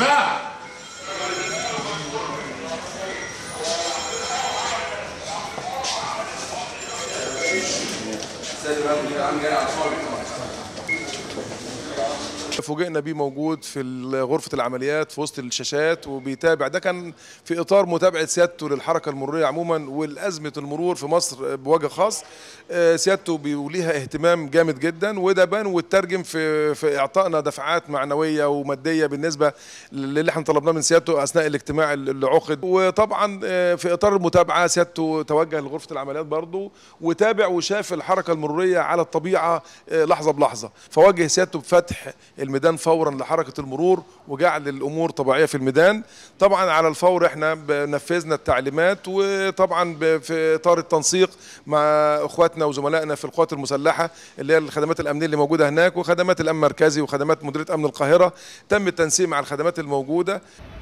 شباب فوجئنا بيه موجود في غرفة العمليات في وسط الشاشات وبيتابع ده كان في إطار متابعة سيادته للحركة المرورية عموما والأزمة المرور في مصر بوجه خاص آه، سيادته بيوليها اهتمام جامد جدا وده بان واترجم في في إعطائنا دفعات معنوية ومادية بالنسبة للي احنا طلبناه من سيادته أثناء الاجتماع اللي عقد وطبعا آه، في إطار المتابعة سيادته توجه لغرفة العمليات برضه وتابع وشاف الحركة المرورية على الطبيعة آه، لحظة بلحظة فوجه سيادته بفتح الميدان فورا لحركه المرور وجعل الامور طبيعيه في الميدان طبعا على الفور احنا نفذنا التعليمات وطبعا ب- في اطار التنسيق مع اخواتنا وزملائنا في القوات المسلحه اللي هي الخدمات الامنيه اللي موجوده هناك وخدمات الامن المركزي وخدمات مديريه امن القاهره تم التنسيق مع الخدمات الموجوده